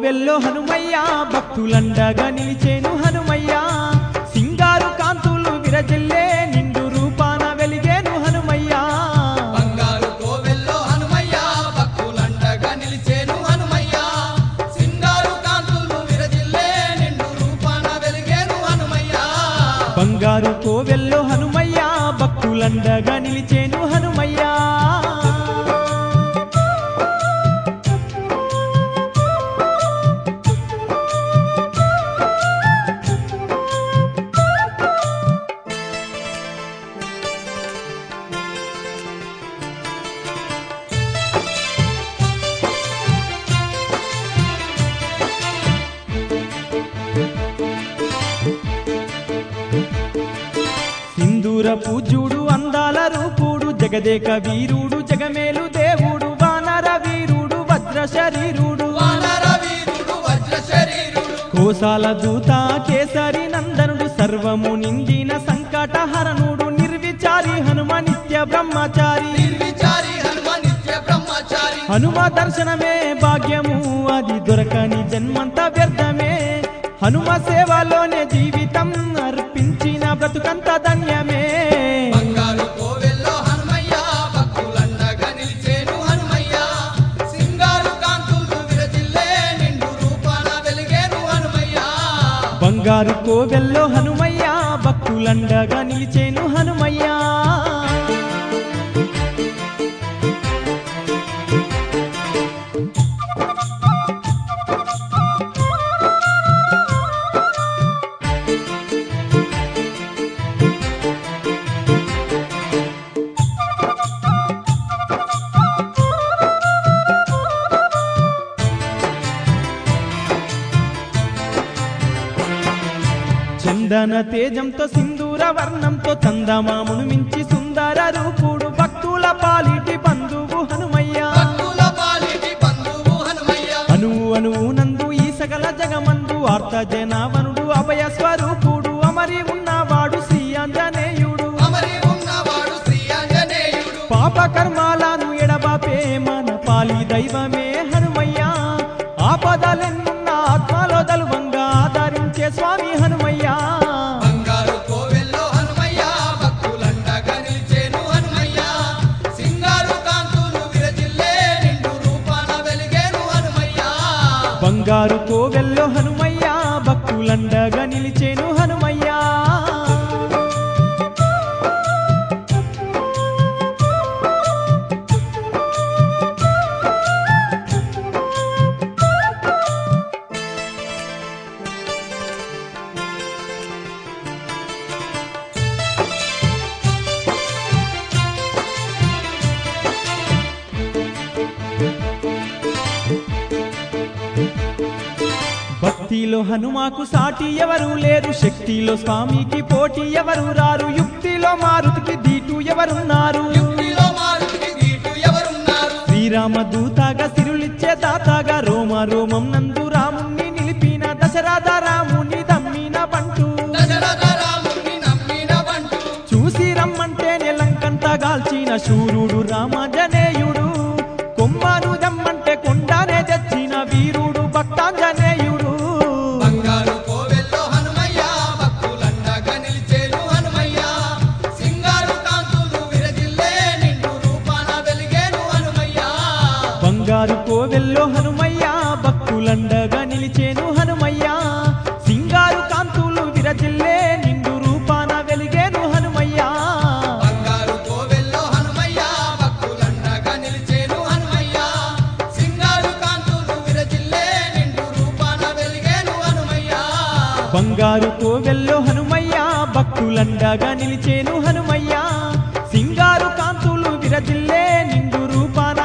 కోవెల్లో హనుమయ్య భక్తులండగా నిలిచేను హనుమయ్య సింగారు కాంతులు విరజిల్లే నిండు రూపాన వెలిగేను హనుమయ్య బంగారు కోవెల్లో హనుమయ్య భక్తులండగా నిలిచేను హనుమయ్య సింగారు కాంతులు విరజిల్లే నిండు రూపాన వెలిగేను హనుమయ్య బంగారు కోవెల్లో హనుమయ్య భక్తులండగా నిలిచేను హనుమయ్య సింధూర పూజ్యుడు అందాల రూపుడు జగదేక వీరుడు జగమేలు దేవుడు వానర వీరుడు వజ్ర శరీరుడు వానర వీరుడు వజ్ర శరీరుడు కోసాల దూత కేసరి నందనుడు సర్వము నిందిన సంకటహరణుడు నిర్విచారి హనుమ నిత్య బ్రహ్మచారి నిర్విచారి హనుమ నిత్య బ్రహ్మచారి హనుమ దర్శనమే భాగ్యము అది దొరకని జన్మంత వ్యర్థమే హనుమ సేవలోనే జీవితం అర్పించిన బ్రతుకంత ధన్యమే బంగారు కోవెల్లో హనుమయ్య భక్తులండగా నిలిచేను హనుమయ్య సింగారు కాంతులు విరజిల్లే నిండు రూపాన వెలిగేను హనుమయ్య బంగారు కోవెల్లో హనుమయ్య భక్తులండగా నిలిచేను హనుమయ్య చందన తేజంతో సింధూర వర్ణంతో చందమామును మించి సుందర రూపుడు భక్తుల పాలిటి బంధువు హనుమయ్య భక్తుల పాలిటి బంధువు హనుమయ్య అనువు అనువు నందు ఈ సకల జగమందు ఆర్త జనావనుడు అభయ స్వరూపుడు అమరి ఉన్నవాడు శ్రీ ఆంజనేయుడు అమరి ఉన్నవాడు శ్రీ ఆంజనేయుడు పాప కర్మాలను ఎడబాపే మన పాలి దైవమే హనుమయ్య ఆపదలెన్నున్న ఆత్మలో దలువంగా ఆదరించే స్వామి హనుమయ్య బంగారు కోవెల్లో హనుమయ్య భక్తులండగా నిలిచేను హనుమయ్య సింగారు కాంతులు విరజిల్లే నిండు రూపాన వెలిగేను హనుమయ్య బంగారు కోవెల్లో హనుమయ్య భక్తులండగా నిలిచేను హనుమయ్య భక్తిలో హనుమాకు సాటి ఎవరు లేరు శక్తిలో స్వామికి పోటీ ఎవరు రారు యుక్తిలో మారుతికి దీటు ఎవరున్నారు యుక్తిలో మారుతికి దీటు ఎవరున్నారు శ్రీరామ దూతగా సిరులిచ్చే తాతగా రోమ రోమం నందు రాముణ్ణి నిలిపిన దశరథ రాముని దమ్మిన బంటు దశరథ రాముని నమ్మిన బంటు చూసి రమ్మంటే నెలంకంత గాల్చిన శూరుడు రామాంజనేయుడు కొమ్మను దమ్మంటే కొండనే తెచ్చిన వీరుడు భక్తాంజనేయుడు బంగారు కోవెల్లో హనుమయ్య భక్తులండగా నిలిచేను హనుమయ్య సింగారు కాంతులు విరజిల్లే నిండు రూపాన వెలిగేను హనుమయ్య బంగారు కోవెల్లో హనుమయ్య భక్తులండగా నిలిచేను హనుమయ్య సింగారు కాంతులు విరజిల్లే నిండు రూపాన వెలిగేను హనుమయ్య బంగారు కోవెల్లో హనుమయ్య భక్తులండగా నిలిచేను హనుమయ్య సింగారు కాంతులు విరజిల్లే నిండు రూపాన వెలిగేను హనుమయ్య బంగారు కోవెల్లో హనుమయ్య భక్తులండగా నిలిచేను హనుమయ్య సింగారు కాంతులు విరజిల్లే నిండు రూపాన